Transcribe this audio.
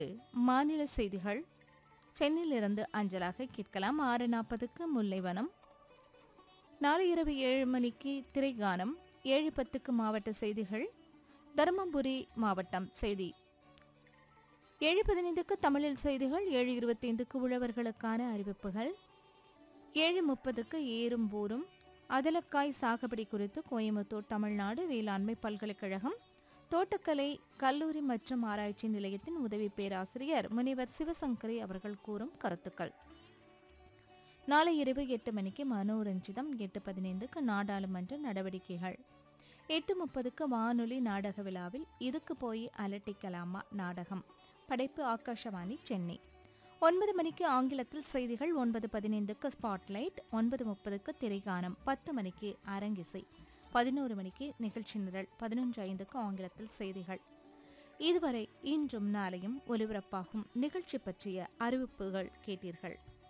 மாநில செய்திகள் சென்னையிலிருந்து அஞ்சலாக கேட்கலாம் ஆறு நாற்பதுக்கு முல்லைவனம் நாளை இரவு ஏழு மணிக்கு திரைகானம் ஏழு பத்துக்கு மாவட்ட செய்திகள் தருமபுரி மாவட்டம் செய்தி ஏழு பதினைந்துக்கு தமிழில் செய்திகள் ஏழு இருபத்தைந்துக்கு உழவர்களுக்கான அறிவிப்புகள் ஏழு முப்பதுக்கு ஏறும் போரும் அதலக்காய் சாகுபடி குறித்து கோயம்புத்தூர் தமிழ்நாடு வேளாண்மை பல்கலைக்கழகம் தோட்டக்கலை கல்லூரி மற்றும் ஆராய்ச்சி நிலையத்தின் உதவி பேராசிரியர் முனிவர் சிவசங்கரி அவர்கள் கூறும் கருத்துக்கள் நாளை இரவு எட்டு மணிக்கு மனோரஞ்சிதம் எட்டு பதினைந்துக்கு நாடாளுமன்ற நடவடிக்கைகள் எட்டு முப்பதுக்கு வானொலி நாடக விழாவில் இதுக்கு போய் அலட்டிக்கலாமா நாடகம் படைப்பு ஆகாஷவாணி சென்னை ஒன்பது மணிக்கு ஆங்கிலத்தில் செய்திகள் ஒன்பது பதினைந்துக்கு ஸ்பாட்லைட் ஒன்பது முப்பதுக்கு திரைகானம் பத்து மணிக்கு அரங்கிசை பதினோரு மணிக்கு நிகழ்ச்சி நிரல் பதினொன்று ஐந்துக்கு ஆங்கிலத்தில் செய்திகள் இதுவரை இன்றும் நாளையும் ஒலிபரப்பாகும் நிகழ்ச்சி பற்றிய அறிவிப்புகள் கேட்டீர்கள்